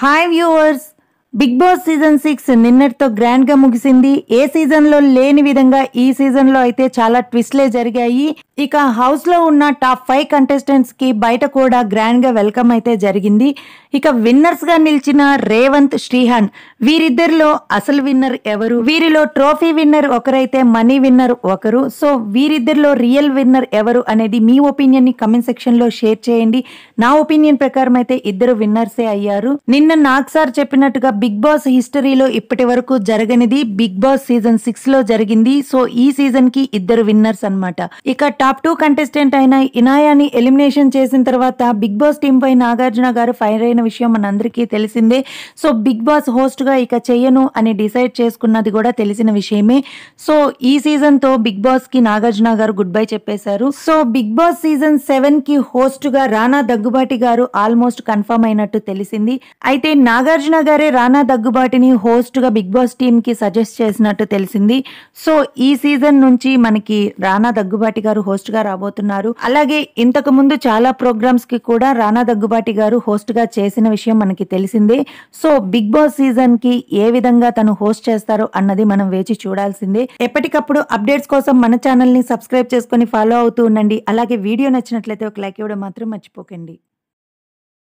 hi viewers bigg boss season six నిన్నటితో grand గా ముగిసింది ఏ సీజన్ లో లేని విధంగా ఈ సీజన్ లో అయితే చాలా ట్విస్ట్లే జరిగాయి ఇక హౌస్ లో ఉన్న టాప్ ఫైవ్ కంటెస్టెంట్స్ కి బయట కూడా గ్రాండ్ గా వెల్కమ్ అయితే జరిగింది ఇక విన్నర్స్ గా నిలిచిన రేవంత్ శ్రీహాన్ వీరిద్దరిలో అసలు విన్నర్ ఎవరు వీరిలో ట్రోఫీ విన్నర్ ఒకరైతే మనీ విన్నర్ ఒకరు సో వీరిద్దరిలో రియల్ విన్నర్ ఎవరు అనేది మీ ఒపీనియన్ ని కమెంట్ సెక్షన్ లో షేర్ చేయండి నా ఒపీనియన్ ప్రకారం అయితే ఇద్దరు విన్నర్సే అయ్యారు నిన్న నాకు సార్ చెప్పినట్టుగా బిగ్ బాస్ హిస్టరీలో ఇప్పటి వరకు జరగనిది బిగ్ బాస్ సీజన్ సిక్స్ లో జరిగింది సో ఈ సీజన్ కి ఇద్దరు విన్నర్స్ అన్నమాట ఇక టాప్ టూ కంటెస్టెంట్ అయిన ఇనాయాని ఎలిమినేషన్ చేసిన తర్వాత బిగ్ బాస్ టీం పై నాగార్జున గారు ఫైర్ అయిన విషయం మనందరికీ తెలిసిందే సో బిగ్ బాస్ హోస్ట్ గా ఇక చెయ్యను అని డిసైడ్ చేసుకున్నది కూడా తెలిసిన విషయమే సో ఈ సీజన్ తో బిగ్ బాస్ కి నాగార్జున గారు గుడ్ బై చెప్పేశారు so bigg boss season seven కి హోస్ట్ గా రానా దగ్గుబాటి గారు ఆల్మోస్ట్ కన్ఫర్మ్ అయినట్టు తెలిసింది అయితే నాగార్జున గారే రానా దగ్గుబాటిని హోస్ట్ గా బిగ్ బాస్ టీమ్ కి సజెస్ట్ చేసినట్టు తెలిసింది సో ఈ సీజన్ నుంచి మనకి రానా దగ్గుబాటి గారు హోస్ట్ గా రాబోతున్నారు అలాగే ఇంతకు ముందు చాలా ప్రోగ్రామ్స్ కి కూడా రానా దగ్గుబాటి గారు హోస్ట్ గా చేసిన విషయం మనకి తెలిసిందే సో బిగ్ బాస్ సీజన్ కి ఏ విధంగా తను హోస్ట్ చేస్తారో అన్నది మనం వేచి చూడాల్సిందే ఎప్పటికప్పుడు అప్డేట్స్ కోసం మన ఛానల్ ని సబ్స్క్రైబ్ చేసుకొని ఫాలో అవుతూ ఉండండి అలాగే వీడియో నచ్చినట్లయితే ఒక లైక్ ఇవ్వడం మాత్రం మర్చిపోకండి